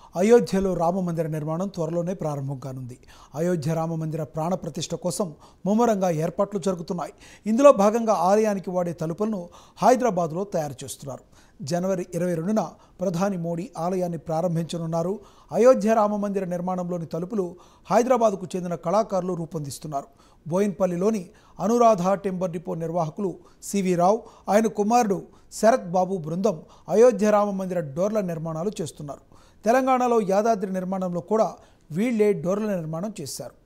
అయోధ్యలో రామమందిర నిర్మాణం త్వరలోనే ప్రారంభం కానుంది అయోధ్య రామమందిర ప్రాణ ప్రతిష్ఠ కోసం ముమ్మరంగా ఏర్పాట్లు జరుగుతున్నాయి ఇందులో భాగంగా ఆలయానికి వాడే తలుపులను హైదరాబాద్లో తయారు చేస్తున్నారు జనవరి ఇరవై రెండున ప్రధాని మోడీ ఆలయాన్ని ప్రారంభించనున్నారు అయోధ్య రామమందిర నిర్మాణంలోని తలుపులు హైదరాబాద్కు చెందిన కళాకారులు రూపొందిస్తున్నారు బోయిన్పల్లిలోని అనురాధ టెంబర్ డిపో నిర్వాహకులు సివి రావు ఆయన కుమారుడు శరత్ బాబు బృందం అయోధ్య రామ మందిర డోర్ల నిర్మాణాలు చేస్తున్నారు తెలంగాణలో యాదాద్రి నిర్మాణంలో కూడా వీళ్లే డోర్ల నిర్మాణం చేశారు